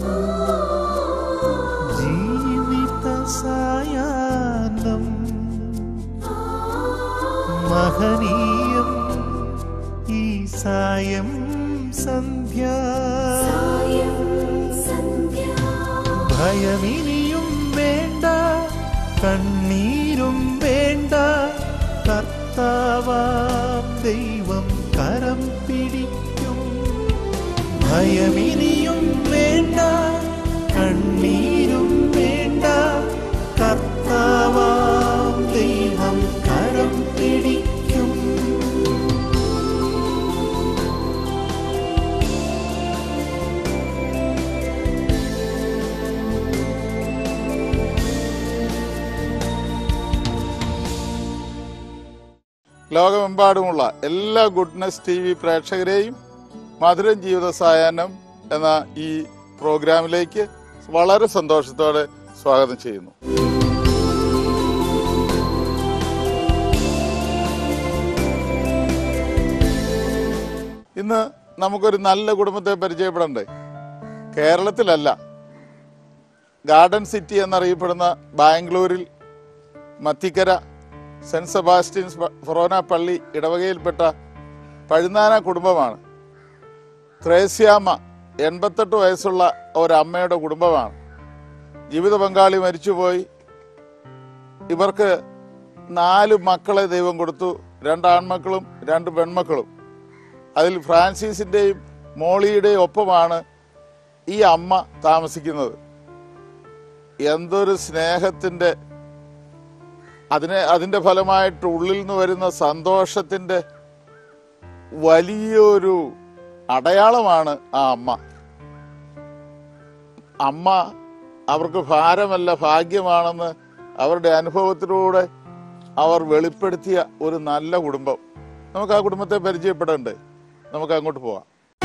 ജീവിത സായാഹ്നം മഹനീയം ഈ സായം സന്ധ്യ ഭയമിനിയും വേണ്ട കണ്ണീരും വേണ്ട കർത്താവാം ദൈവം കരം പിടിക്കും ഭയമിനിയും വേണ്ട കണ്ണീരും വേണ്ട കർത്താവാം ദൈവം കരം പിടിക്കും ലോകമെമ്പാടുമുള്ള എല്ലാ ഗുഡ്നസ് ടി വി പ്രേക്ഷകരെയും മധുരം ജീവിത സായാഹ്നം എന്ന ഈ പ്രോഗ്രാമിലേക്ക് വളരെ സന്തോഷത്തോടെ സ്വാഗതം ചെയ്യുന്നു ഇന്ന് നമുക്കൊരു നല്ല കുടുംബത്തെ പരിചയപ്പെടണ്ടേ കേരളത്തിലല്ല ഗാർഡൻ സിറ്റി എന്നറിയപ്പെടുന്ന ബാംഗ്ലൂരിൽ മത്തിക്കര സെന്റ് സെബാസ്റ്റ്യൻസ് പ- ഫൊറോന പള്ളി ഇടവകയിൽപ്പെട്ട പഴുന്നാന കുടുംബമാണ് ത്രേസ്യാമ്മ എൺപത്തെട്ട് വയസ്സുള്ള ഒരമ്മയുടെ കുടുംബമാണ് ജീവിത പങ്കാളി മരിച്ചുപോയി ഇവർക്ക് നാല് മക്കളെ ദൈവം കൊടുത്തു രണ്ട് ആൺമക്കളും രണ്ട് പെൺമക്കളും അതിൽ ഫ്രാൻസിസിൻ്റെയും മോളിയുടെയും ഒപ്പമാണ് ഈ അമ്മ താമസിക്കുന്നത് എന്തൊരു സ്നേഹത്തിൻ്റെ അതിനെ അതിൻ്റെ ഫലമായിട്ട് ഉള്ളിൽ നിന്ന് വരുന്ന സന്തോഷത്തിൻ്റെ വലിയൊരു അടയാളമാണ് ആ അമ്മ അമ്മ അവർക്ക് ഭാരമല്ല ഭാഗ്യമാണെന്ന് അവരുടെ അനുഭവത്തിലൂടെ അവർ വെളിപ്പെടുത്തിയ ഒരു നല്ല കുടുംബം നമുക്ക് ആ കുടുംബത്തെ പരിചയപ്പെടണ്ടേ നമുക്ക് അങ്ങോട്ട് പോവാം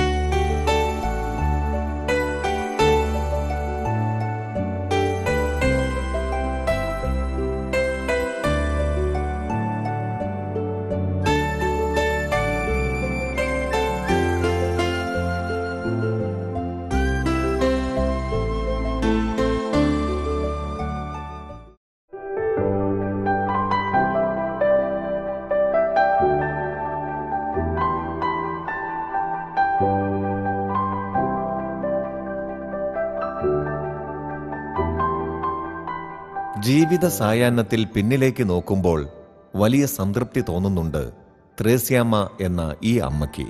ജീവിത സായാഹ്നത്തിൽ പിന്നിലേക്ക് നോക്കുമ്പോൾ വലിയ സംതൃപ്തി തോന്നുന്നുണ്ട് ത്രേസ്യാമ്മ എന്ന ഈ അമ്മയ്ക്ക്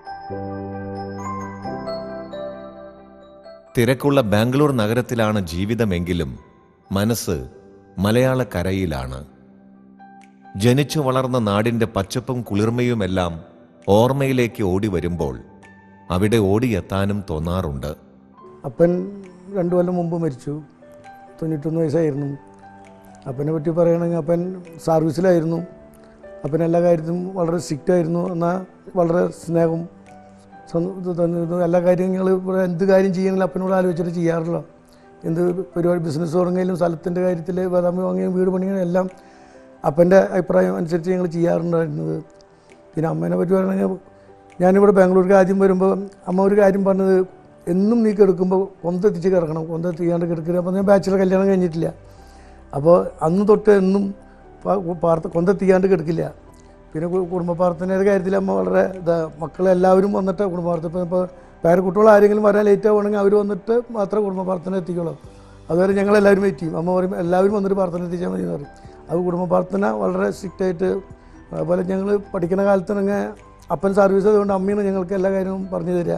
തിരക്കുള്ള ബാംഗ്ലൂർ നഗരത്തിലാണ് ജീവിതമെങ്കിലും മനസ്സ് മലയാളക്കരയിലാണ് ജനിച്ചു വളർന്ന നാടിന്റെ പച്ചപ്പും കുളിർമയുമെല്ലാം ഓർമ്മയിലേക്ക് ഓടി വരുമ്പോൾ അവിടെ ഓടിയെത്താനും തോന്നാറുണ്ട് അപ്പൻ രണ്ടു കൊല്ലം മുമ്പ് മരിച്ചു തൊണ്ണൂറ്റൊന്ന് വയസ്സായിരുന്നു അപ്പനെ പറ്റി പറയുകയാണെങ്കിൽ അപ്പൻ സർവീസിലായിരുന്നു അപ്പൻ എല്ലാ കാര്യത്തിലും വളരെ സ്ട്രിക്റ്റ് ആയിരുന്നു എന്നാൽ വളരെ സ്നേഹം സ്വന്തം ഇത് തന്നു- ഇത് എല്ലാ കാര്യങ്ങൾ ഇവിടെ എന്ത് കാര്യം ചെയ്യണമെങ്കിലും അപ്പനോട് ആലോചിച്ചിട്ട് ചെയ്യാറില്ല എന്ത് പരിപാടി ബിസിനസ് തുടങ്ങിയാലും സ്ഥലത്തിൻ്റെ കാര്യത്തിൽ ബദാമി വാങ്ങിയാലും വീട് പണിയാലും എല്ലാം അപ്പൻ്റെ അഭിപ്രായം അനുസരിച്ച് ഞങ്ങൾ ചെയ്യാറുണ്ടായിരുന്നത് പിന്നെ അമ്മേനെ പറ്റി പറയുകയാണെങ്കിൽ ഞാനിവിടെ ബാംഗ്ലൂർക്ക് ആദ്യം വരുമ്പോൾ അമ്മ ഒരു കാര്യം പറഞ്ഞത് എന്നും നീ കിടക്കുമ്പോൾ കൊന്തെത്തിച്ച് കിടക്കണം കൊന്തെത്തിക്കാണ്ട് കിടക്കരുത് അപ്പോൾ ഞാൻ ബാച്ചിലർ കല്യാണം കഴിഞ്ഞിട്ടില്ല അപ്പോൾ അന്ന് തൊട്ട് എന്നും പ- പാർത്ത കൊന്തെത്തിക്കാണ്ട് കിടക്കില്ല പിന്നെ കു- കുടുംബ പ്രാർത്ഥനയുടെ കാര്യത്തിൽ അമ്മ വളരെ ഇതാ മക്കളെല്ലാവരും വന്നിട്ട് കുടുംബ പ്രാർത്ഥന ഇപ്പോൾ ഇപ്പോൾ പേരക്കുട്ടികൾ ആരെങ്കിലും വരാൻ ലേറ്റ് ആവുകയാണെങ്കിൽ അവർ വന്നിട്ട് മാത്രമേ കുടുംബ പ്രാർത്ഥന എത്തിക്കുള്ളൂ അതുവരെ ഞങ്ങളെല്ലാവരും വെയിറ്റ് ചെയ്യും അമ്മ പറയും എല്ലാവരും വന്നിട്ട് പ്രാർത്ഥന എത്തിച്ചാൽ മതി എന്ന് പറയും അത് കുടുംബ പ്രാർത്ഥന വളരെ സ്ട്രിക്റ്റ് ആയിട്ട് അതുപോലെ ഞങ്ങൾ പഠിക്കുന്ന കാലത്തിനങ്ങനെ അപ്പൻ സർവീസ് അതുകൊണ്ട് അമ്മയാണ് ഞങ്ങൾക്ക് എല്ലാ കാര്യവും പറഞ്ഞു തരിക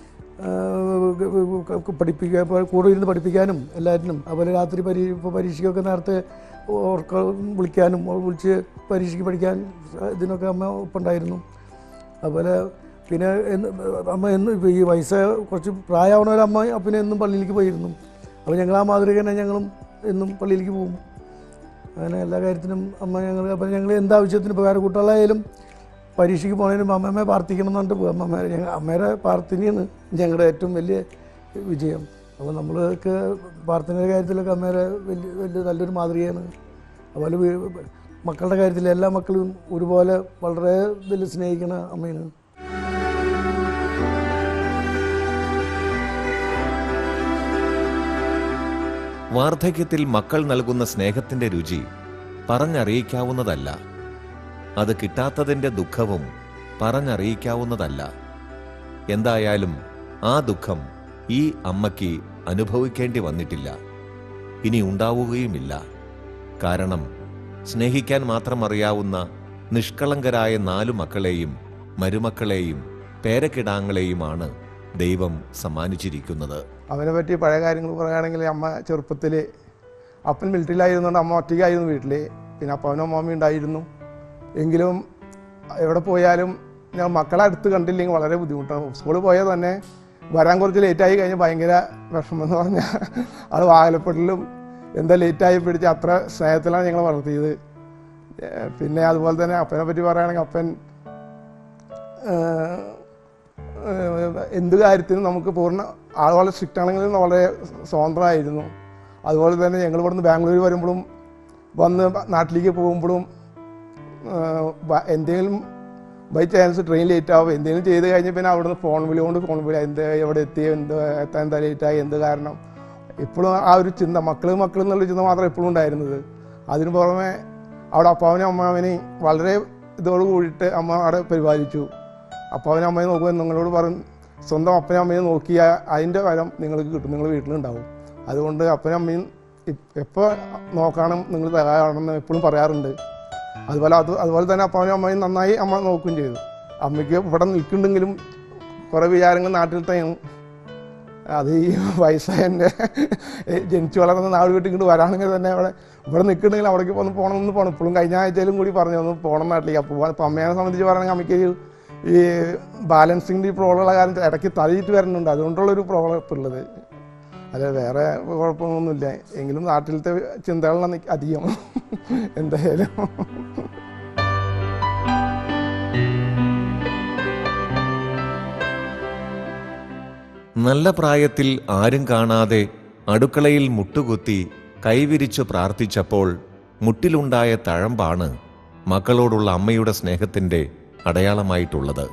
പഠിപ്പിക്കുക ഇപ്പോൾ കൂടെ ഇരുന്ന് പഠിപ്പിക്കാനും എല്ലാറ്റിനും അതുപോലെ രാത്രി പരീ ഇപ്പോൾ പരീക്ഷയ്ക്കൊക്കെ നേരത്തെ ഓർക്ക വിളിക്കാനും വിളിച്ച് പരീക്ഷയ്ക്ക് പഠിക്കാൻ ഇതിനൊക്കെ അമ്മ ഒപ്പുണ്ടായിരുന്നു അതുപോലെ പിന്നെ എന്ന് അമ്മ എന്ന് ഇപ്പം ഈ വയസ്സ് കുറച്ച് പ്രായമാവണ അമ്മ പിന്നെ എന്നും പള്ളിയിലേക്ക് പോയിരുന്നു അപ്പോൾ ഞങ്ങൾ ആ മാതൃക തന്നെ ഞങ്ങളും എന്നും പള്ളിയിലേക്ക് പോകും അങ്ങനെ എല്ലാ കാര്യത്തിനും അമ്മ ഞങ്ങൾ അപ്പം ഞങ്ങൾ എന്താവശ്യത്തിന് ഇപ്പോൾ വേറെ കുട്ടികളായാലും പരീക്ഷയ്ക്ക് പോണതിന് മുമ്പ് അമ്മമ്മയെ പ്രാർത്ഥിക്കണം എന്ന് പറഞ്ഞിട്ട് പോകും അമ്മമ്മ ഞങ്ങൾ അമ്മയുടെ പ്രാർത്ഥനയാണ് ഞങ്ങളുടെ ഏറ്റവും വലിയ വിജയം അപ്പോൾ നമ്മൾക്ക് പ്രാർത്ഥനയുടെ കാര്യത്തിലൊക്കെ അമ്മയുടെ വലിയ വലിയ നല്ലൊരു മാതൃകയാണ് അതുപോലെ വീ- മക്കളുടെ കാര്യത്തിൽ എല്ലാ മക്കളും ഒരുപോലെ വളരെ ഇതിൽ സ്നേഹിക്കുന്ന അമ്മയാണ് വാർദ്ധക്യത്തിൽ മക്കൾ നൽകുന്ന സ്നേഹത്തിന്റെ രുചി പറഞ്ഞറിയിക്കാവുന്നതല്ല അത് കിട്ടാത്തതിന്റെ ദുഃഖവും പറഞ്ഞറിയിക്കാവുന്നതല്ല എന്തായാലും ആ ദുഃഖം ഈ അമ്മയ്ക്ക് അനുഭവിക്കേണ്ടി വന്നിട്ടില്ല ഇനി ഉണ്ടാവുകയുമില്ല കാരണം സ്നേഹിക്കാൻ മാത്രം അറിയാവുന്ന നിഷ്കളങ്കരായ നാലു മക്കളെയും മരുമക്കളെയും പേരക്കിടാങ്ങളെയുമാണ് ദൈവം സമ്മാനിച്ചിരിക്കുന്നത് അവനെ പറ്റി പഴയ കാര്യങ്ങൾ പറയുകയാണെങ്കിൽ അമ്മ ചെറുപ്പത്തിൽ അപ്പൻ മിലിറ്ററിയിലായിരുന്നുകൊണ്ട് അമ്മ ഒറ്റയ്ക്കായിരുന്നു വീട്ടിൽ പിന്നെ അപ്പനും അമ്മാമ്മയും ഉണ്ടായിരുന്നു എങ്കിലും എവിടെ പോയാലും ഞാൻ മക്കളെ അടുത്ത് കണ്ടില്ലെങ്കിൽ വളരെ ബുദ്ധിമുട്ടാണ് സ്കൂളിൽ പോയാൽ തന്നെ വരാൻ കുറച്ച് ലേറ്റായി കഴിഞ്ഞാൽ ഭയങ്കര വിഷമം എന്ന് പറഞ്ഞാൽ അത് വാഹനപ്പെടലും എന്താ ലേറ്റായി പിടിച്ച് അത്ര സ്നേഹത്തിലാണ് ഞങ്ങൾ വളർത്തിയത് ഏഹ് പിന്നെ അതുപോലെ തന്നെ അപ്പനെ പറ്റി പറയുകയാണെങ്കിൽ അപ്പൻ ഏഹ് ഏഹ് എന്ത് കാര്യത്തിനും നമുക്ക് പൂർണ്ണ ആൾ വളരെ സ്ട്രിക്റ്റ് ആണെങ്കിലും വളരെ സ്വതന്ത്രമായിരുന്നു അതുപോലെ തന്നെ ഞങ്ങൾ ഇവിടുന്ന് ബാംഗ്ലൂർ വരുമ്പോഴും വന്ന് നാട്ടിലേക്ക് പോകുമ്പോഴും ഏഹ് ബ- എന്തെങ്കിലും ബൈ ചാൻസ് ട്രെയിൻ ലേറ്റ് ആവും എന്തെങ്കിലും ചെയ്ത് കഴിഞ്ഞ് പിന്നെ അവിടുന്ന് ഫോൺ വിളി കൊണ്ട് ഫോൺ വിളി എന്ത് എവിടെ എത്തി എന്ത് എത്താൻ എന്താ ലേറ്റായി എന്ത് കാരണം ഇപ്പോഴും ആ ഒരു ചിന്ത മക്കൾ മക്കൾ എന്നുള്ള ചിന്ത മാത്രം എപ്പോഴും ഉണ്ടായിരുന്നത് അതിന് പുറമെ അവിടെ അപ്പാവനും അമ്മാവനെയും വളരെ ഇതോട് കൂടിയിട്ട് അമ്മ അവിടെ പരിപാലിച്ചു അപ്പാവനും അമ്മയും നോക്കുമ്പോൾ നിങ്ങളോട് പറയും സ്വന്തം അപ്പനും അമ്മയും നോക്കിയ അതിൻ്റെ ഫലം നിങ്ങൾക്ക് കിട്ടും നിങ്ങൾ വീട്ടിലുണ്ടാവും അതുകൊണ്ട് അപ്പനും അമ്മയും എപ്പോൾ നോക്കണം നിങ്ങൾ തയ്യാറാണെന്ന് എപ്പോഴും പറയാറുണ്ട് അതുപോലെ അത് അതുപോലെ തന്നെ അപ്പാവനും അമ്മയും നന്നായി അമ്മ നോക്കുകയും ചെയ്തു അമ്മയ്ക്ക് ഇവിടെ നിൽക്കുന്നുണ്ടെങ്കിലും കുറേ വിചാരങ്ങൾ നാട്ടിൽ തന്നെയാണ് അത് ഈ വയസ്സായ എൻ്റെ ജനിച്ചു വളർന്ന നാട് വീട്ടിൽ ഇങ്ങോട്ട് വരാണെങ്കിൽ തന്നെ അവിടെ ഇവിടെ നിൽക്കണമെങ്കിൽ അവിടേക്ക് ഒന്ന് പോകണം എന്ന് പോകണം ഇപ്പോഴും കഴിഞ്ഞ ആഴ്ചയിലും കൂടി പറഞ്ഞു ഒന്ന് പോകണം നാട്ടിലേക്ക് അപ്പോൾ അപ്പോൾ അമ്മയെ സംബന്ധിച്ച് പറയുകയാണെങ്കിൽ അമ്മയ്ക്ക് ഒരു ഈ ബാലൻസിങ്ങിൻ്റെ ഈ പ്രോബ്ലമുള്ള കാര്യം ഇടയ്ക്ക് തലയിട്ട് വരുന്നുണ്ട് അതുകൊണ്ടുള്ളൊരു പ്രോബ്ലം ഇപ്പോൾ ഉള്ളത് അല്ല വേറെ കുഴപ്പമൊന്നുമില്ല എങ്കിലും നാട്ടിലത്തെ ചിന്തകളാണ് അധികം എന്തായാലും നല്ല പ്രായത്തിൽ ആരും കാണാതെ അടുക്കളയിൽ മുട്ടുകുത്തി കൈവിരിച്ചു പ്രാർത്ഥിച്ചപ്പോൾ മുട്ടിലുണ്ടായ തഴമ്പാണ് മക്കളോടുള്ള അമ്മയുടെ സ്നേഹത്തിന്റെ അടയാളമായിട്ടുള്ളത്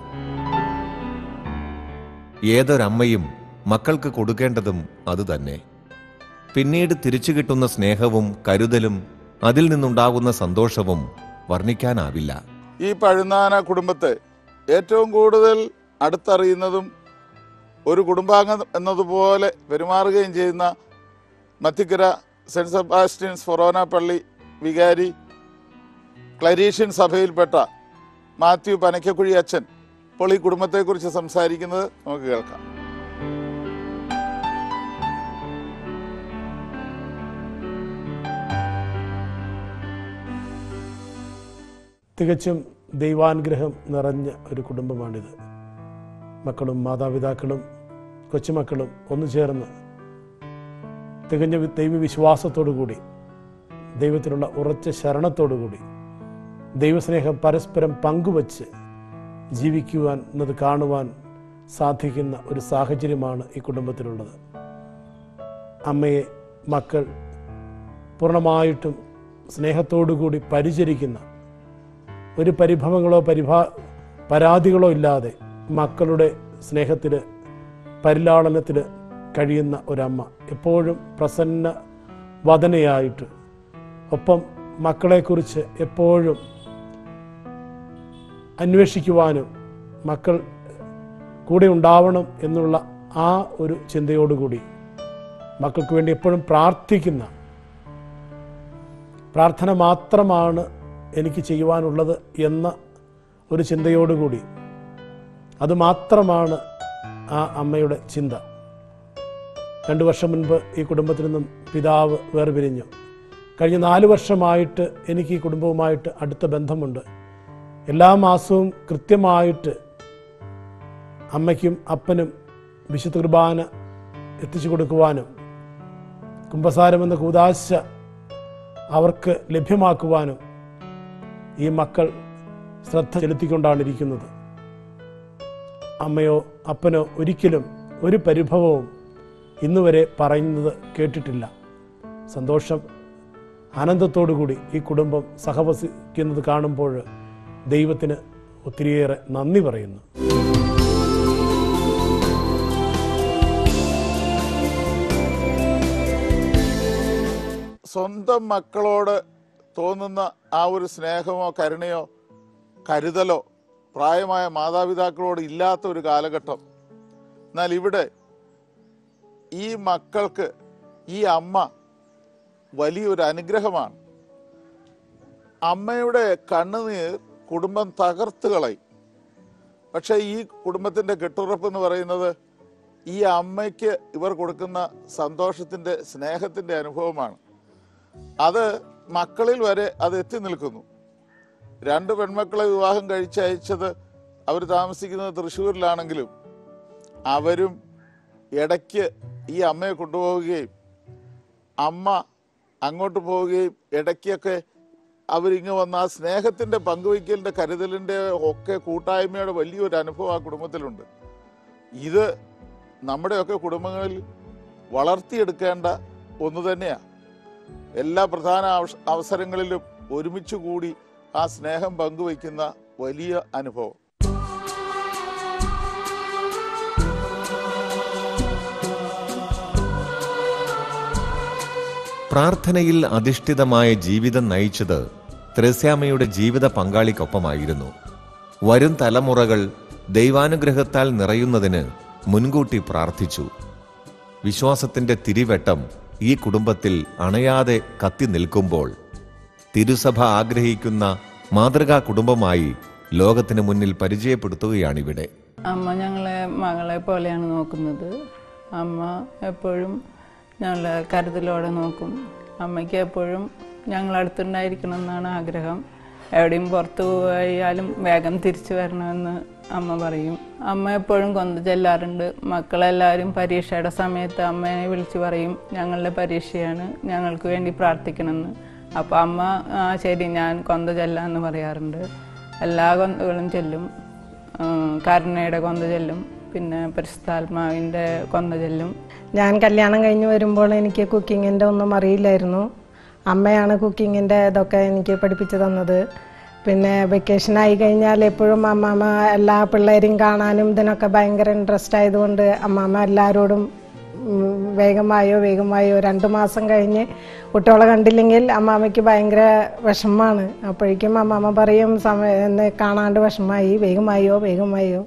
ഏതൊരമ്മയും മക്കൾക്ക് കൊടുക്കേണ്ടതും അതുതന്നെ പിന്നീട് തിരിച്ചു കിട്ടുന്ന സ്നേഹവും കരുതലും അതിൽ നിന്നുണ്ടാകുന്ന സന്തോഷവും വർണ്ണിക്കാനാവില്ല ഈ പഴുന്നാന കുടുംബത്തെ ഏറ്റവും കൂടുതൽ അടുത്തറിയുന്നതും ഒരു കുടുംബാംഗം എന്നതുപോലെ പെരുമാറുകയും ചെയ്യുന്ന മത്തിക്കര സെന്റ് സെബാസ്റ്റ്യൻസ് ഫൊറോന പള്ളി വികാരി ക്ലരീഷ്യൻ സഭയിൽപ്പെട്ട മാത്യു പനക്കക്കുഴി അച്ഛൻ ഇപ്പോൾ ഈ കുടുംബത്തെക്കുറിച്ച് സംസാരിക്കുന്നത് നമുക്ക് കേൾക്കാം തികച്ചും ദൈവാനുഗ്രഹം നിറഞ്ഞ ഒരു കുടുംബമാണിത് മക്കളും മാതാപിതാക്കളും കൊച്ചുമക്കളും ഒന്നു ചേർന്ന് തികഞ്ഞ വി- ദൈവവിശ്വാസത്തോടു കൂടി ദൈവത്തിലുള്ള ഉറച്ച ശരണത്തോടു കൂടി ദൈവസ്നേഹം പരസ്പരം പങ്കുവച്ച് ജീവിക്കുവാൻ എന്നത് കാണുവാൻ സാധിക്കുന്ന ഒരു സാഹചര്യമാണ് ഈ കുടുംബത്തിലുള്ളത് അമ്മയെ മക്കൾ പൂർണ്ണമായിട്ടും സ്നേഹത്തോടു കൂടി പരിചരിക്കുന്ന ഒരു പരിഭവങ്ങളോ പരിഭാ പരാതികളോ ഇല്ലാതെ മക്കളുടെ സ്നേഹത്തിൽ പരിലാളനത്തിൽ കഴിയുന്ന ഒരമ്മ എപ്പോഴും പ്രസന്ന വദനയായിട്ട് ഒപ്പം മക്കളെക്കുറിച്ച് എപ്പോഴും അന്വേഷിക്കുവാനും മക്കൾ കൂടെ ഉണ്ടാവണം എന്നുള്ള ആ ഒരു ചിന്തയോടുകൂടി മക്കൾക്ക് വേണ്ടി എപ്പോഴും പ്രാർത്ഥിക്കുന്ന പ്രാർത്ഥന മാത്രമാണ് എനിക്ക് ചെയ്യുവാനുള്ളത് എന്ന ഒരു ചിന്തയോടുകൂടി അത് മാത്രമാണ് ആ അമ്മയുടെ ചിന്ത രണ്ട് വർഷം മുൻപ് ഈ കുടുംബത്തിൽ നിന്നും പിതാവ് വേർപിരിഞ്ഞു കഴിഞ്ഞ നാല് വർഷമായിട്ട് എനിക്ക് ഈ കുടുംബവുമായിട്ട് അടുത്ത ബന്ധമുണ്ട് എല്ലാ മാസവും കൃത്യമായിട്ട് അമ്മയ്ക്കും അപ്പനും വിശുദ്ധ കുർബാന എത്തിച്ചു കൊടുക്കുവാനും കുംഭസാരം എന്ന കൂതാശ അവർക്ക് ലഭ്യമാക്കുവാനും ഈ മക്കൾ ശ്രദ്ധ ചെലുത്തിക്കൊണ്ടാണ് ഇരിക്കുന്നത് അമ്മയോ അപ്പനോ ഒരിക്കലും ഒരു പരിഭവവും ഇന്നുവരെ പറയുന്നത് കേട്ടിട്ടില്ല സന്തോഷം ആനന്ദത്തോടുകൂടി ഈ കുടുംബം സഹവസിക്കുന്നത് കാണുമ്പോൾ ദൈവത്തിന് ഒത്തിരിയേറെ നന്ദി പറയുന്നു സ്വന്തം മക്കളോട് തോന്നുന്ന ആ ഒരു സ്നേഹമോ കരുണയോ കരുതലോ പ്രായമായ മാതാപിതാക്കളോട് ഇല്ലാത്ത ഒരു കാലഘട്ടം എന്നാൽ ഇവിടെ ഈ മക്കൾക്ക് ഈ അമ്മ വലിയൊരു അനുഗ്രഹമാണ് അമ്മയുടെ കണ്ണുനീർ കുടുംബം തകർത്ത് കളയും പക്ഷെ ഈ കുടുംബത്തിന്റെ കെട്ടുറപ്പ് എന്ന് പറയുന്നത് ഈ അമ്മയ്ക്ക് ഇവർ കൊടുക്കുന്ന സന്തോഷത്തിന്റെ സ്നേഹത്തിന്റെ അനുഭവമാണ് അത് മക്കളിൽ വരെ അത് എത്തി നിൽക്കുന്നു രണ്ട് പെൺമക്കളെ വിവാഹം കഴിച്ചയച്ചത് അവർ താമസിക്കുന്നത് തൃശ്ശൂരിലാണെങ്കിലും അവരും ഇടയ്ക്ക് ഈ അമ്മയെ കൊണ്ടുപോവുകയും അമ്മ അങ്ങോട്ട് പോവുകയും ഇടയ്ക്കൊക്കെ അവരിങ്ങ് വന്ന ആ സ്നേഹത്തിന്റെ പങ്കുവയ്ക്കലിന്റെ കരുതലിന്റെ ഒക്കെ കൂട്ടായ്മയുടെ വലിയൊരു അനുഭവം ആ കുടുംബത്തിലുണ്ട് ഇത് നമ്മുടെയൊക്കെ കുടുംബങ്ങളിൽ വളർത്തിയെടുക്കേണ്ട ഒന്ന് തന്നെയാണ് എല്ലാ പ്രധാന അവസ- അവസരങ്ങളിലും ഒരുമിച്ച് കൂടി ആ സ്നേഹം പങ്കുവയ്ക്കുന്ന വലിയ അനുഭവം പ്രാർത്ഥനയിൽ അധിഷ്ഠിതമായ ജീവിതം നയിച്ചത് ത്രേസ്യാമ്മയുടെ ജീവിത പങ്കാളിക്കൊപ്പമായിരുന്നു വരും തലമുറകൾ ദൈവാനുഗ്രഹത്താൽ നിറയുന്നതിന് മുൻകൂട്ടി പ്രാർത്ഥിച്ചു വിശ്വാസത്തിന്റെ തിരിവെട്ടം ഈ കുടുംബത്തിൽ അണയാതെ കത്തി നിൽക്കുമ്പോൾ തിരുസഭ ആഗ്രഹിക്കുന്ന മാതൃകാ കുടുംബമായി ലോകത്തിന് മുന്നിൽ പരിചയപ്പെടുത്തുകയാണിവിടെ അമ്മ ഞങ്ങളെ മകളെ പോലെയാണ് നോക്കുന്നത് അമ്മ എപ്പോഴും ഞങ്ങളെ കരുതലോടെ നോക്കും അമ്മയ്ക്ക് എപ്പോഴും ഞങ്ങളടുത്തുണ്ടായിരിക്കണം എന്നാണ് ആഗ്രഹം എവിടെയും പുറത്തു പോയാലും വേഗം തിരിച്ചു വരണമെന്ന് അമ്മ പറയും അമ്മ എപ്പോഴും കൊന്ത ചെല്ലാറുണ്ട് മക്കളെല്ലാവരും പരീക്ഷയുടെ സമയത്ത് അമ്മയെ വിളിച്ചു പറയും ഞങ്ങളുടെ പരീക്ഷയാണ് ഞങ്ങൾക്ക് വേണ്ടി പ്രാർത്ഥിക്കണമെന്ന് അപ്പോൾ അമ്മ "ആ, ശരി ഞാൻ കൊന്ത ചെല്ലാന്ന് പറയാറുണ്ട് എല്ലാ കൊന്തകളും ചെല്ലും ആ, കരുണയുടെ കൊന്ത ചെല്ലും പിന്നെ പരിശുദ്ധാത്മാവിൻ്റെ കൊന്ത ചെല്ലും ഞാൻ കല്യാണം കഴിഞ്ഞ് വരുമ്പോൾ എനിക്ക് കുക്കിങ്ങിൻ്റെ ഒന്നും അറിയില്ലായിരുന്നു അമ്മയാണ് കുക്കിങ്ങിൻ്റെ ഇതൊക്കെ എനിക്ക് പഠിപ്പിച്ചു തന്നത് പിന്നെ വെക്കേഷൻ ആയി കഴിഞ്ഞാൽ എപ്പോഴും അമ്മാമ്മ എല്ലാ പിള്ളേരെയും കാണാനും ഇതിനൊക്കെ ഭയങ്കര ഇൻട്രസ്റ്റ് ആയതുകൊണ്ട് അമ്മാമ്മ എല്ലാവരോടും ഉം, വേഗമായോ വേഗമായോ രണ്ട് മാസം കഴിഞ്ഞ് കുട്ടികളെ കണ്ടില്ലെങ്കിൽ അമ്മാമ്മയ്ക്ക് ഭയങ്കര വിഷമമാണ് അപ്പോഴേക്കും അമ്മാമ്മ പറയും സമയം എന്നെ കാണാണ്ട് വിഷമമായി വേഗമായോ വേഗമായോ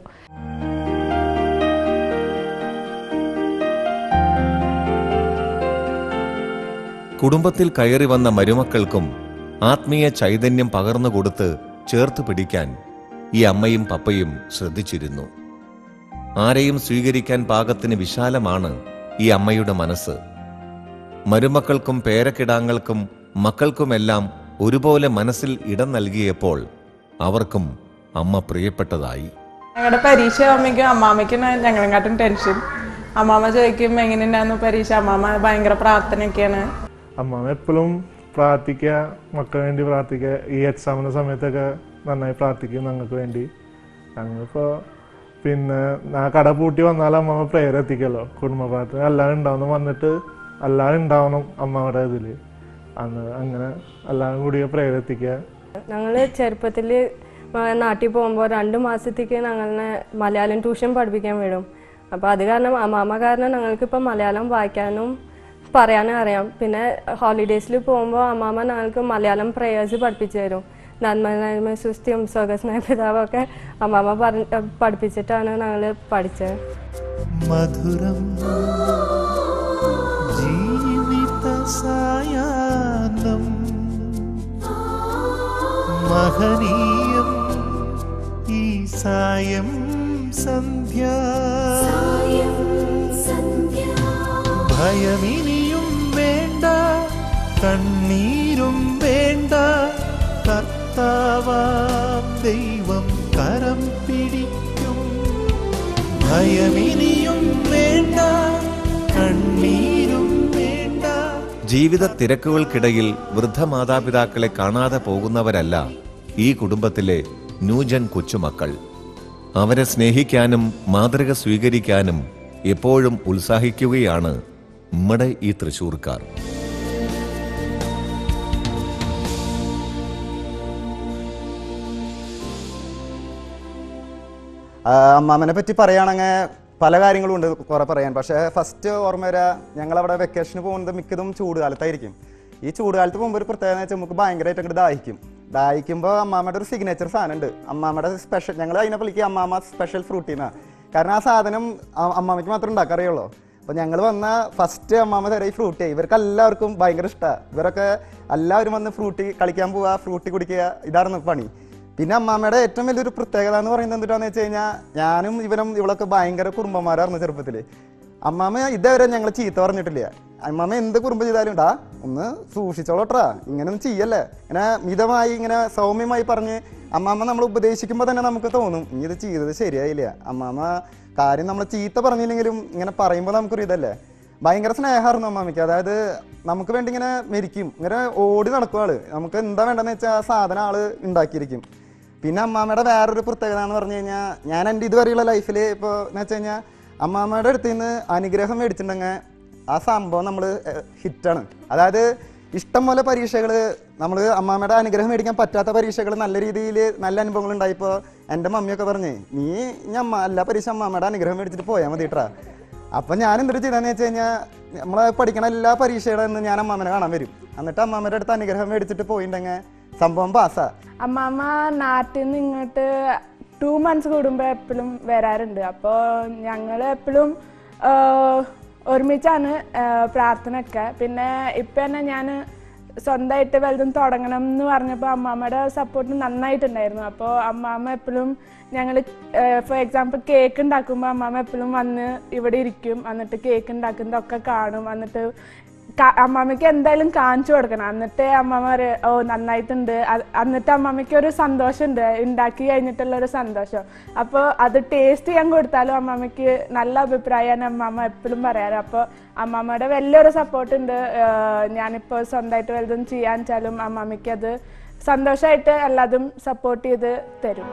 കുടുംബത്തിൽ കയറി വന്ന മരുമക്കൾക്കും ആത്മീയ ചൈതന്യം പകർന്നുകൊടുത്ത് ചേർത്ത് പിടിക്കാൻ ഈ അമ്മയും പപ്പയും ശ്രദ്ധിച്ചിരുന്നു ആരെയും സ്വീകരിക്കാൻ പാകത്തിന് വിശാലമാണ് ഈ അമ്മയുടെ മനസ്സ് മരുമക്കൾക്കും പേരക്കിടാങ്ങൾക്കും മക്കൾക്കുമെല്ലാം ഒരുപോലെ മനസ്സിൽ ഇടം നൽകിയപ്പോൾ അവർക്കും അമ്മ പ്രിയപ്പെട്ടതായി ഞങ്ങളുടെ പരീക്ഷ ആകുമ്പോഴേക്കും അമ്മാമ്മയ്ക്കാണ് ഞങ്ങളെക്കാട്ടും ടെൻഷൻ അമ്മാമ്മ ചോദിക്കും എങ്ങനെയുണ്ടായിരുന്നു പരീക്ഷ അമ്മാമ്മ ഭയങ്കര പ്രാർത്ഥനയൊക്കെയാണ് അമ്മാമ്മ എപ്പോഴും പ്രാർത്ഥിക്കുക മക്കൾക്ക് വേണ്ടി പ്രാർത്ഥിക്കുക ഈ എക്സാമിൻ്റെ സമയത്തൊക്കെ നന്നായി പ്രാർത്ഥിക്കും ഞങ്ങൾക്ക് വേണ്ടി ഞങ്ങളിപ്പോൾ പിന്നെ ആ കട പൂട്ടി വന്നാൽ അമ്മാമ്മ പ്രേയർ എത്തിക്കല്ലോ കുടുംബ പ്രാർത്ഥന എല്ലാവരും ഉണ്ടാവണം വന്നിട്ട് എല്ലാവരും ഉണ്ടാവണം അമ്മാമ്മയുടെ ഇതിൽ അന്ന് അങ്ങനെ എല്ലാവരും കൂടി പ്രേയർ എത്തിക്കുക ഞങ്ങൾ ചെറുപ്പത്തിൽ നാട്ടിൽ പോകുമ്പോൾ രണ്ട് മാസത്തേക്ക് ഞങ്ങളെ മലയാളം ട്യൂഷൻ പഠിപ്പിക്കാൻ വിടും അപ്പോൾ അത് കാരണം അമ്മാമ്മ കാരണം ഞങ്ങൾക്കിപ്പോൾ മലയാളം വായിക്കാനും പറയാനും അറിയാം പിന്നെ ഹോളിഡേയ്സിൽ പോകുമ്പോൾ അമ്മാമ്മ ഞങ്ങൾക്ക് മലയാളം പ്രേയേഴ്സ് പഠിപ്പിച്ചു തരും നന്മ സുസ്ഥിയും സ്വഗസ്നായ പിതാവൊക്കെ അമ്മാമ്മ പറഞ്ഞ് പഠിപ്പിച്ചിട്ടാണ് ഞങ്ങൾ പഠിച്ചത് മധുരം ജീവിത സായാഹ്നം മഹനീയം ഈ സായം സന്ധ്യ ഭയമിനിയും വേണ്ട കണ്ണീരും വേണ്ട കർത്താവാം ദൈവം കരം പിടിക്കും ഭയമിനിയും വേണ്ട കണ്ണീരും വേണ്ട ജീവിത തിരക്കുകൾക്കിടയിൽ വൃദ്ധ മാതാപിതാക്കളെ കാണാതെ പോകുന്നവരല്ല ഈ കുടുംബത്തിലെ ന്യൂജൻ കൊച്ചുമക്കൾ അവരെ സ്നേഹിക്കാനും മാതൃക സ്വീകരിക്കാനും എപ്പോഴും ഉത്സാഹിക്കുകയാണ് നമ്മുടെ ഈ തൃശൂർക്കാർ ആ, അമ്മാമ്മനെ പറ്റി പറയുകയാണെങ്കിൽ പല കാര്യങ്ങളും ഉണ്ട് കുറെ പറയാൻ പക്ഷേ ഫസ്റ്റ് ഓർമ്മ വരാ ഞങ്ങളവിടെ വെക്കേഷന് പോകുന്നത് മിക്കതും ചൂട് കാലത്തായിരിക്കും ഈ ചൂടുകാലത്ത് പോകുമ്പോൾ ഒരു പ്രത്യേകത വെച്ചാൽ നമുക്ക് ഭയങ്കരമായിട്ട് അങ്ങോട്ട് ദാഹിക്കും ദാഹിക്കുമ്പോൾ അമ്മാമ്മയുടെ ഒരു സിഗ്നേച്ചർ സാധനം ഉണ്ട് അമ്മാമ്മയുടെ സ്പെഷ്യൽ ഞങ്ങൾ അതിനെ വിളിക്കുക അമ്മാമ്മ സ്പെഷ്യൽ ഫ്രൂട്ടീന്നാ കാരണം ആ സാധനം അ- അമ്മാമ്മയ്ക്ക് മാത്രം ഉണ്ടാക്കാറിയുള്ളൂ അപ്പോൾ ഞങ്ങൾ വന്ന ഫസ്റ്റ് അമ്മാമ്മ തരാം ഈ ഫ്രൂട്ടി ഇവർക്ക് എല്ലാവർക്കും ഭയങ്കര ഇഷ്ടമാണ് ഇവരൊക്കെ എല്ലാവരും വന്ന് ഫ്രൂട്ടി കളിക്കാൻ പോവുക ഫ്രൂട്ടി കുടിക്കുക ഇതായിരുന്നു പണി പിന്നെ അമ്മാമ്മയുടെ ഏറ്റവും വലിയൊരു പ്രത്യേകത എന്ന് പറയുന്നത് എന്തിട്ടാന്ന് വെച്ച് കഴിഞ്ഞാൽ ഞാനും ഇവനും ഇവളൊക്കെ ഭയങ്കര കുറുമ്പന്മാരായിരുന്നു ചെറുപ്പത്തിൽ അമ്മാമ്മ ഇതേവരെ ഞങ്ങൾ ചീത്ത പറഞ്ഞിട്ടില്ല അമ്മാമ്മ എന്ത് കുറുമ്പ് ചെയ്താലും ഡാ ഒന്ന് സൂക്ഷിച്ചോളട്രാ ഇങ്ങനെയൊന്നും ചെയ്യല്ലേ ഇങ്ങനെ മിതമായി ഇങ്ങനെ സൗമ്യമായി പറഞ്ഞ് അമ്മാമ്മ നമ്മൾ ഉപദേശിക്കുമ്പോൾ തന്നെ നമുക്ക് തോന്നും ഇനി ഇത് ചെയ്തത് ശരിയായില്ല അമ്മാമ്മ കാര്യം നമ്മൾ ചീത്ത പറഞ്ഞില്ലെങ്കിലും ഇങ്ങനെ പറയുമ്പോൾ നമുക്കൊരു ഇതല്ലേ ഭയങ്കര സ്നേഹമായിരുന്നു അമ്മാമ്മയ്ക്ക് അതായത് നമുക്ക് വേണ്ടി ഇങ്ങനെ മരിക്കും ഇങ്ങനെ ഓടി നടക്കും ആള് നമുക്ക് എന്താ വേണ്ടെന്ന് വെച്ചാൽ ആ സാധനം ആള് ഉണ്ടാക്കിയിരിക്കും പിന്നെ അമ്മാമ്മയുടെ വേറൊരു പ്രത്യേകത എന്ന് പറഞ്ഞു കഴിഞ്ഞാൽ ഞാൻ എൻ്റെ ഇതുവരെയുള്ള ലൈഫിൽ ഇപ്പോൾ എന്ന് വെച്ച് കഴിഞ്ഞാൽ അമ്മാമ്മയുടെ അടുത്ത് നിന്ന് അനുഗ്രഹം മേടിച്ചിട്ടുണ്ടെങ്കിൽ ആ സംഭവം നമ്മൾ ഹിറ്റാണ് അതായത് ഇഷ്ടം പോലെ പരീക്ഷകൾ നമ്മൾ അമ്മാമ്മയുടെ അനുഗ്രഹം മേടിക്കാൻ പറ്റാത്ത പരീക്ഷകൾ നല്ല രീതിയിൽ നല്ല അനുഭവങ്ങൾ ഉണ്ടായപ്പോൾ എൻ്റെ മമ്മിയൊക്കെ പറഞ്ഞേ നീ ഞാൻ അമ്മ എല്ലാ പരീക്ഷ അമ്മാമ്മയുടെ അനുഗ്രഹം മേടിച്ചിട്ട് പോയാൽ മതി കേട്ടാ അപ്പം ഞാൻ എന്തൊരു ചെയ്താന്ന് വെച്ച് കഴിഞ്ഞാൽ നമ്മൾ പഠിക്കണ എല്ലാ പരീക്ഷയുടെ നിന്ന് ഞാൻ അമ്മാമ്മനെ കാണാൻ വരും എന്നിട്ട് അമ്മാമ്മയുടെ അടുത്ത് അനുഗ്രഹം മേടിച്ചിട്ട് പോയിട്ടുണ്ടെങ്കിൽ സംഭവം പാസ്സാ അമ്മാമ്മ നാട്ടിൽ നിന്ന് ഇങ്ങോട്ട് ടു മന്ത്സ് കൂടുമ്പോൾ എപ്പോഴും വരാറുണ്ട് അപ്പോൾ ഞങ്ങൾ എപ്പോഴും ഒരുമിച്ചാണ് പ്രാർത്ഥന ഒക്കെ പിന്നെ ഇപ്പം തന്നെ ഞാൻ സ്വന്തമായിട്ട് വലുതും തുടങ്ങണം എന്ന് പറഞ്ഞപ്പോൾ അമ്മാമ്മയുടെ സപ്പോർട്ട് നന്നായിട്ടുണ്ടായിരുന്നു അപ്പോൾ അമ്മാമ്മ എപ്പോഴും ഞങ്ങൾ ഫോർ എക്സാമ്പിൾ കേക്ക് ഉണ്ടാക്കുമ്പോൾ അമ്മാമ്മ എപ്പോഴും വന്ന് ഇവിടെ ഇരിക്കും എന്നിട്ട് കേക്ക് ഉണ്ടാക്കുന്നതൊക്കെ കാണും എന്നിട്ട് കാ- അമ്മാമ്മയ്ക്ക് എന്തായാലും കാണിച്ചു കൊടുക്കണം എന്നിട്ട് അമ്മാമ്മ പറയും ഓ നന്നായിട്ടുണ്ട് അത് എന്നിട്ട് അമ്മാമ്മയ്ക്ക് ഒരു സന്തോഷമുണ്ട് ഉണ്ടാക്കി കഴിഞ്ഞിട്ടുള്ള ഒരു സന്തോഷം അപ്പോൾ അത് ടേസ്റ്റ് ചെയ്യാൻ കൊടുത്താലും അമ്മാമ്മയ്ക്ക് നല്ല അഭിപ്രായമാണ് അമ്മാമ്മ എപ്പോഴും പറയാറ് അപ്പോൾ അമ്മാമ്മയുടെ വലിയൊരു സപ്പോർട്ട് ഉണ്ട് ഏഹ് ഞാനിപ്പോൾ സ്വന്തമായിട്ട് വലുതും ചെയ്യാൻ വെച്ചാലും അമ്മാമ്മയ്ക്ക് അത് സന്തോഷമായിട്ട് എല്ലാതും സപ്പോർട്ട് ചെയ്ത് തരും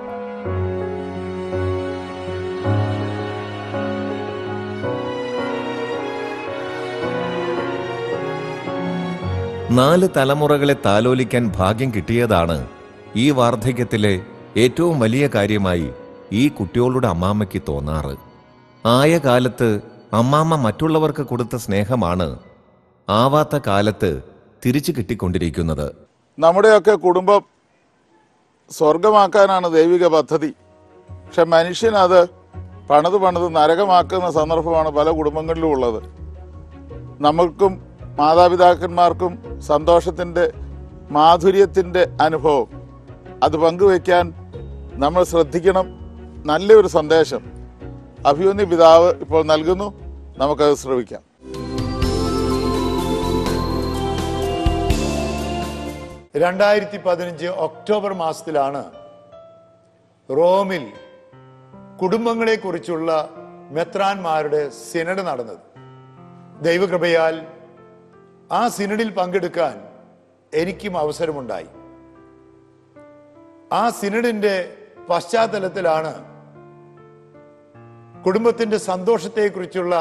നാല് തലമുറകളെ താലോലിക്കാൻ ഭാഗ്യം കിട്ടിയതാണ് ഈ വാർദ്ധക്യത്തിലെ ഏറ്റവും വലിയ കാര്യമായി ഈ കുട്ടികളുടെ അമ്മാമ്മയ്ക്ക് തോന്നാറ് ആയ കാലത്ത് അമ്മാമ്മ മറ്റുള്ളവർക്ക് കൊടുത്ത സ്നേഹമാണ് ആവാത്ത കാലത്ത് തിരിച്ചു കിട്ടിക്കൊണ്ടിരിക്കുന്നത് നമ്മുടെയൊക്കെ കുടുംബം സ്വർഗമാക്കാനാണ് ദൈവിക പദ്ധതി പക്ഷെ മനുഷ്യൻ അത് പണിത് പണിത് നരകമാക്കുന്ന സന്ദർഭമാണ് പല കുടുംബങ്ങളിലും ഉള്ളത് നമുക്കും മാതാപിതാക്കന്മാർക്കും സന്തോഷത്തിൻ്റെ മാധുര്യത്തിൻ്റെ അനുഭവം അത് പങ്കുവയ്ക്കാൻ നമ്മൾ ശ്രദ്ധിക്കണം നല്ലൊരു സന്ദേശം അഭിമന്യ പിതാവ് ഇപ്പോൾ നൽകുന്നു നമുക്കത് ശ്രമിക്കാം രണ്ടായിരത്തി പതിനഞ്ച് ഒക്ടോബർ മാസത്തിലാണ് റോമിൽ കുടുംബങ്ങളെക്കുറിച്ചുള്ള മെത്രാന്മാരുടെ സിനഡ് നടന്നത് ദൈവകൃപയാൽ ആ സിനഡിൽ പങ്കെടുക്കാൻ എനിക്കും അവസരമുണ്ടായി ആ സിനഡിന്റെ പശ്ചാത്തലത്തിലാണ് കുടുംബത്തിന്റെ സന്തോഷത്തെക്കുറിച്ചുള്ള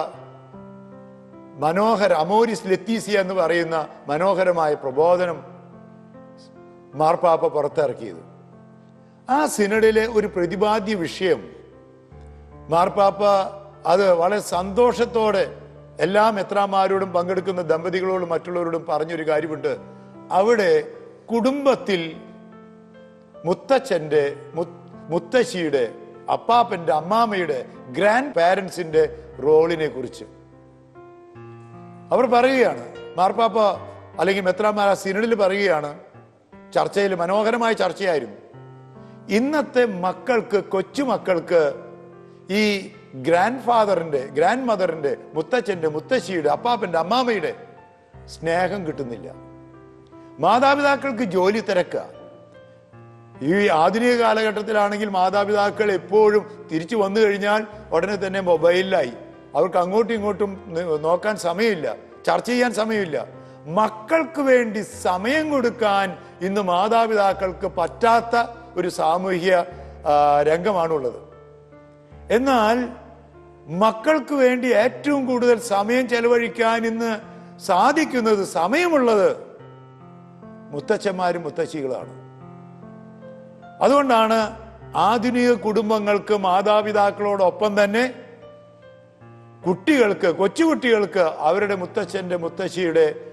മനോഹര അമോരിസ് ലെത്തീസിയ എന്ന് പറയുന്ന മനോഹരമായ പ്രബോധനം മാർപ്പാപ്പ പുറത്തിറക്കിയത് ആ സിനഡിലെ ഒരു പ്രതിപാദ്യ വിഷയം മാർപ്പാപ്പ അത് വളരെ സന്തോഷത്തോടെ എല്ലാ മെത്രാന്മാരോടും പങ്കെടുക്കുന്ന ദമ്പതികളോടും മറ്റുള്ളവരോടും പറഞ്ഞൊരു കാര്യമുണ്ട് അവിടെ കുടുംബത്തിൽ മുത്തച്ഛന്റെ മു- മുത്തശ്ശിയുടെ അപ്പാപ്പന്റെ അമ്മാമ്മയുടെ ഗ്രാൻഡ് പാരൻസിന്റെ റോളിനെ കുറിച്ച് അവർ പറയുകയാണ് മാർപ്പാപ്പ അല്ലെങ്കിൽ മെത്രാമാർ ആ സിനഡിൽ പറയുകയാണ് ചർച്ചയിൽ മനോഹരമായ ചർച്ചയായിരുന്നു ഇന്നത്തെ മക്കൾക്ക് കൊച്ചുമക്കൾക്ക് ഈ ഗ്രാൻഡ് ഫാദറിന്റെ ഗ്രാൻഡ് മദറിന്റെ മുത്തച്ഛന്റെ മുത്തശ്ശിയുടെ അപ്പാപ്പന്റെ അമ്മാമ്മയുടെ സ്നേഹം കിട്ടുന്നില്ല മാതാപിതാക്കൾക്ക് ജോലി തിരക്കുക ഈ ആധുനിക കാലഘട്ടത്തിലാണെങ്കിൽ മാതാപിതാക്കൾ എപ്പോഴും തിരിച്ചു വന്നു കഴിഞ്ഞാൽ ഉടനെ തന്നെ മൊബൈലിലായി അവർക്ക് അങ്ങോട്ടും ഇങ്ങോട്ടും ന- നോക്കാൻ സമയമില്ല ചർച്ച ചെയ്യാൻ സമയമില്ല മക്കൾക്ക് വേണ്ടി സമയം കൊടുക്കാൻ ഇന്ന് മാതാപിതാക്കൾക്ക് പറ്റാത്ത ഒരു സാമൂഹ്യ ആ, രംഗമാണുള്ളത് എന്നാൽ മക്കൾക്ക് വേണ്ടി ഏറ്റവും കൂടുതൽ സമയം ചെലവഴിക്കാൻ ഇന്ന് സാധിക്കുന്നത് സമയമുള്ളത് മുത്തച്ഛന്മാരും മുത്തശ്ശികളാണ് അതുകൊണ്ടാണ് ആധുനിക കുടുംബങ്ങൾക്ക് മാതാപിതാക്കളോടൊപ്പം തന്നെ കുട്ടികൾക്ക് കൊച്ചുകുട്ടികൾക്ക് അവരുടെ മുത്തച്ഛന്റെ മുത്തശ്ശിയുടെ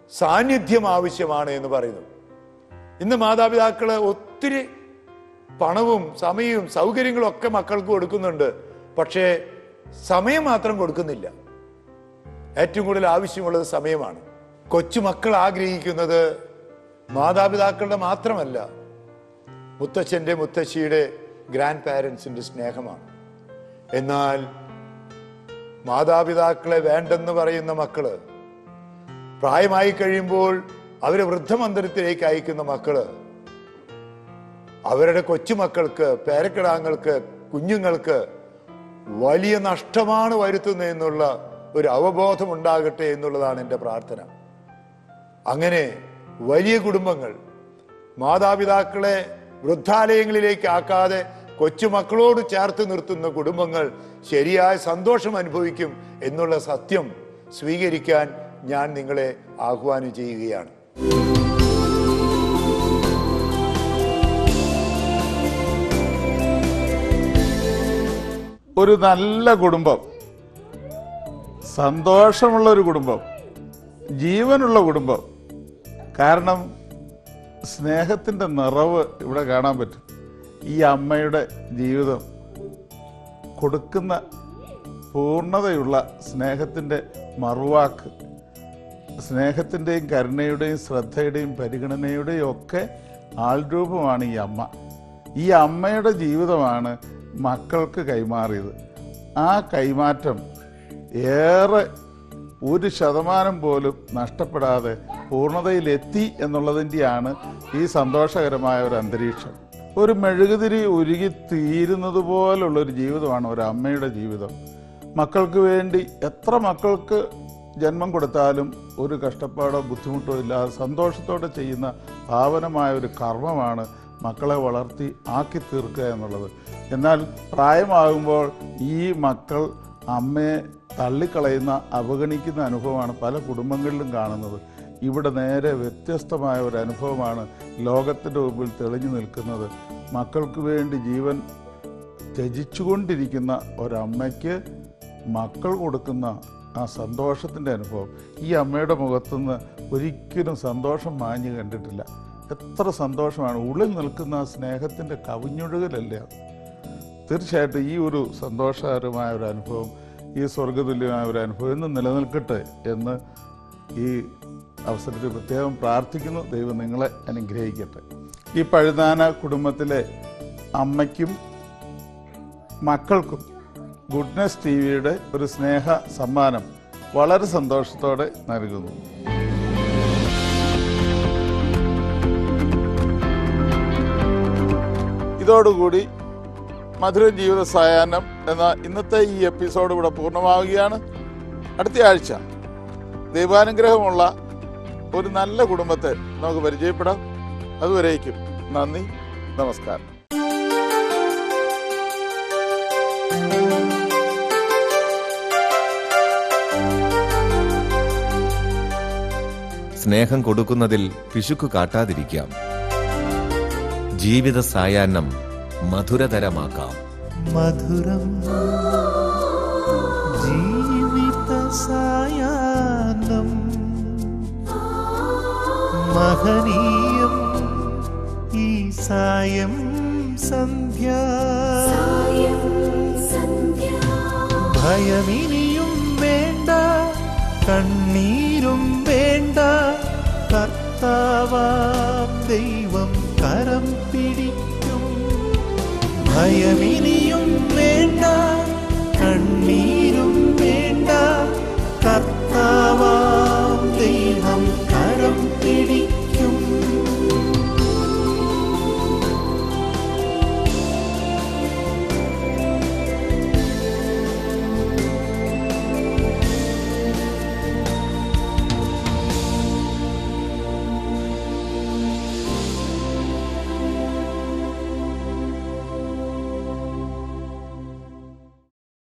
സാന്നിധ്യം ആവശ്യമാണ് എന്ന് പറയുന്നു ഇന്ന് മാതാപിതാക്കൾ ഒത്തിരി പണവും സമയവും സൗകര്യങ്ങളും ഒക്കെ മക്കൾക്ക് കൊടുക്കുന്നുണ്ട് പക്ഷേ സമയം മാത്രം കൊടുക്കുന്നില്ല ഏറ്റവും കൂടുതൽ ആവശ്യമുള്ളത് സമയമാണ് കൊച്ചുമക്കൾ ആഗ്രഹിക്കുന്നത് മാതാപിതാക്കളുടെ മാത്രമല്ല മുത്തച്ഛൻ്റെ മുത്തശ്ശിയുടെ ഗ്രാൻഡ് പാരൻസിൻ്റെ സ്നേഹമാണ് എന്നാൽ മാതാപിതാക്കളെ വേണ്ടെന്ന് പറയുന്ന മക്കള് പ്രായമായി കഴിയുമ്പോൾ അവരെ വൃദ്ധമന്ദിരത്തിലേക്ക് അയക്കുന്ന മക്കള് അവരുടെ കൊച്ചുമക്കൾക്ക് പേരക്കിടാങ്ങൾക്ക് കുഞ്ഞുങ്ങൾക്ക് വലിയ നഷ്ടമാണ് വരുത്തുന്നത് എന്നുള്ള ഒരു അവബോധം ഉണ്ടാകട്ടെ എന്നുള്ളതാണ് എൻ്റെ പ്രാർത്ഥന അങ്ങനെ വലിയ കുടുംബങ്ങൾ മാതാപിതാക്കളെ വൃദ്ധാലയങ്ങളിലേക്ക് ആക്കാതെ കൊച്ചുമക്കളോട് ചേർത്ത് നിർത്തുന്ന കുടുംബങ്ങൾ ശരിയായ സന്തോഷം അനുഭവിക്കും എന്നുള്ള സത്യം സ്വീകരിക്കാൻ ഞാൻ നിങ്ങളെ ആഹ്വാനം ചെയ്യുകയാണ് ഒരു നല്ല കുടുംബം സന്തോഷമുള്ള ഒരു കുടുംബം ജീവനുള്ള കുടുംബം കാരണം സ്നേഹത്തിൻ്റെ നിറവ് ഇവിടെ കാണാൻ പറ്റും ഈ അമ്മയുടെ ജീവിതം കൊടുക്കുന്ന പൂർണ്ണതയുള്ള സ്നേഹത്തിൻ്റെ മറുവാക്ക് സ്നേഹത്തിൻ്റെയും കരുണയുടെയും ശ്രദ്ധയുടെയും പരിഗണനയുടെയും ഒക്കെ ആൾരൂപമാണ് ഈ അമ്മ ഈ അമ്മയുടെ ജീവിതമാണ് മക്കൾക്ക് കൈമാറിയത് ആ കൈമാറ്റം ഏറെ ഒരു ശതമാനം പോലും നഷ്ടപ്പെടാതെ പൂർണ്ണതയിലെത്തി എന്നുള്ളതിൻ്റെയാണ് ഈ സന്തോഷകരമായ ഒരു അന്തരീക്ഷം ഒരു മെഴുകുതിരി ഉരുകി തീരുന്നത് പോലുള്ള ഒരു ജീവിതമാണ് ഒരു അമ്മയുടെ ജീവിതം മക്കൾക്ക് വേണ്ടി എത്ര മക്കൾക്ക് ജന്മം കൊടുത്താലും ഒരു കഷ്ടപ്പാടോ ബുദ്ധിമുട്ടോ ഇല്ലാതെ സന്തോഷത്തോടെ ചെയ്യുന്ന പാവനമായ ഒരു കർമ്മമാണ് മക്കളെ വളർത്തി ആക്കി തീർക്കുക എന്നുള്ളത് എന്നാൽ പ്രായമാകുമ്പോൾ ഈ മക്കൾ അമ്മയെ തള്ളിക്കളയുന്ന അവഗണിക്കുന്ന അനുഭവമാണ് പല കുടുംബങ്ങളിലും കാണുന്നത് ഇവിടെ നേരെ വ്യത്യസ്തമായ ഒരു അനുഭവമാണ് ലോകത്തിൻ്റെ മുമ്പിൽ തെളിഞ്ഞു നിൽക്കുന്നത് മക്കൾക്ക് വേണ്ടി ജീവൻ ത്യജിച്ചുകൊണ്ടിരിക്കുന്ന ഒരമ്മയ്ക്ക് മക്കൾ കൊടുക്കുന്ന ആ സന്തോഷത്തിൻ്റെ അനുഭവം ഈ അമ്മയുടെ മുഖത്തുനിന്ന് ഒരിക്കലും സന്തോഷം മാഞ്ഞു കണ്ടിട്ടില്ല എത്ര സന്തോഷമാണ് ഉള്ളിൽ നിൽക്കുന്ന ആ സ്നേഹത്തിൻ്റെ കവിഞ്ഞൊഴുകലല്ലേ അത് തീർച്ചയായിട്ടും ഈ ഒരു സന്തോഷകരമായ ഒരു അനുഭവം ഈ സ്വർഗതുല്യമായ ഒരു അനുഭവം ഇന്ന് നിലനിൽക്കട്ടെ എന്ന് ഈ അവസരത്തിൽ പ്രത്യേകം പ്രാർത്ഥിക്കുന്നു ദൈവം നിങ്ങളെ അനുഗ്രഹിക്കട്ടെ ഈ പഴുതാന കുടുംബത്തിലെ അമ്മയ്ക്കും മക്കൾക്കും ഗുഡ്നസ് ടി വിയുടെ ഒരു സ്നേഹ സമ്മാനം വളരെ സന്തോഷത്തോടെ നൽകുന്നു ഇതോടുകൂടി മധുര ജീവിത സായാഹ്നം എന്ന ഇന്നത്തെ ഈ എപ്പിസോഡ് ഇവിടെ പൂർണ്ണമാവുകയാണ് അടുത്ത ആഴ്ച ദൈവാനുഗ്രഹമുള്ള ഒരു നല്ല കുടുംബത്തെ നമുക്ക് പരിചയപ്പെടാം അതുവരേക്കും നന്ദി നമസ്കാരം സ്നേഹം കൊടുക്കുന്നതിൽ പിശുക്ക് കാട്ടാതിരിക്കാം ജീവിത സായാഹ്നം മധുരതരമാക്കാം മധുരം ജീവിത സായാഹ്നം മഹനീയം ഈ സായം സന്ധ്യ ഭയമിനിയും വേണ്ട കണ്ണീരും വേണ്ട കർത്താവാം ദൈവം കരം പിടിക്കും ഭയമിനിയും വേണ്ട കണ്ണീർ